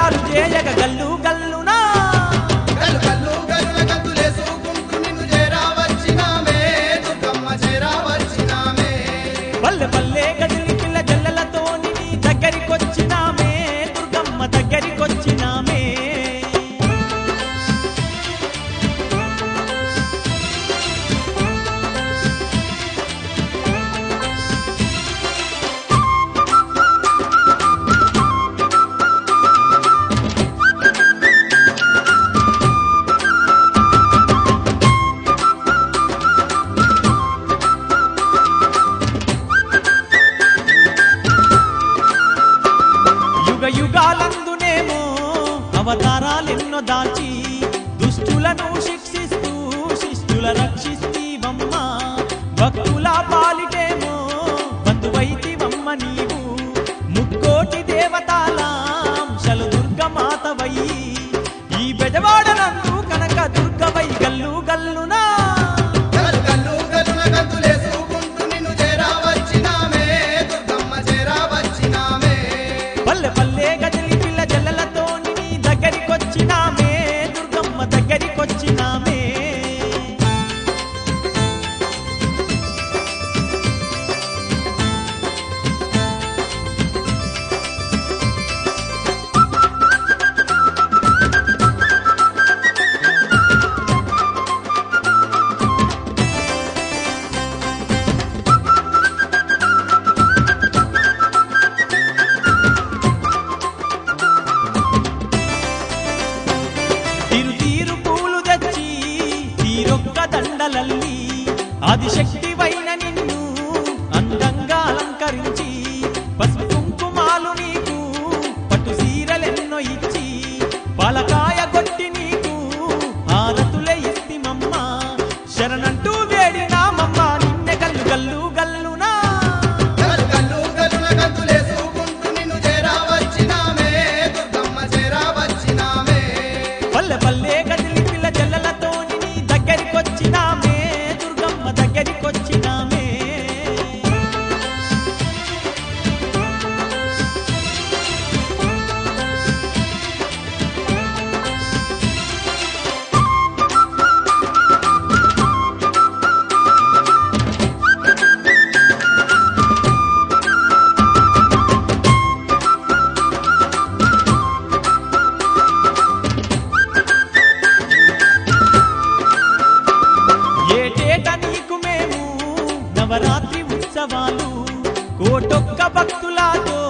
జయకారాలు చేయగ గల్లు గల్లునా గల్లు గల్లు గల్లున గంతులేసుకుంటూ నిన్ను చేరా వచ్చినామే దుర్గమ్మ చేరా వచ్చినామే పల్లె పల్లె గదిలి పిల్ల జల్లలతో నీ దగ్గరికొచ్చినామే దుర్గమ్మ దగ్గరికొచ్చినామే యుగ యుగాలందునేమో అవతారాలెన్నో దాల్చి దుష్టులను శిక్షిస్తూ శిష్టుల రక్షిస్తీవమ్మ భక్తుల పాలిటేమో బంధువైతివమ్మ నీవు ముక్కోటి దేవతాలాంశలు దుర్గమాతవై ఈ బెజవాడనందు కనక దుర్గవై గల్లు గల్లునా గల్లు గల్లు గల్లున గంతులేసుకుంటూ నిన్ను చేరా వచ్చినామే దుర్గమ్మ చేరా వచ్చినామే పల్లె పల్లె గదిలి పిల్ల జల్లలతో నీ దగ్గరికొచ్చినామే దుర్గమ్మ దగ్గరికొచ్చినామే తీరు తీరు పూలు తెచ్చి తీరొక్క దండలల్లి ఆదిశక్తివైన నిన్ను అందంగా అలంకరించి పసుపు కుంకుమాలు నీకు పట్టు సీరలెన్నో ఇచ్చి పాలకాయ కొట్టి నీకు ఆరతులే ఇస్తిమమ్మ శరణంటూ వేడినామమ్మ నిన్నె గల్లు గల్లు గల్లునా గల్లు గల్లు గల్లున గంతులేసుకుంటూ నిన్ను చేరా వచ్చినామే దుర్గమ్మ చేరా వచ్చినామే పల్లె పల్లె గదిలి పిల్ల జల్లలతో నీ దగ్గరికొచ్చినామే దుర్గమ్మ దగ్గరికొచ్చినామే ఏటేట నీకు మేము నవరాత్రి ఉత్సవాలు కోటొక్క భక్తులతో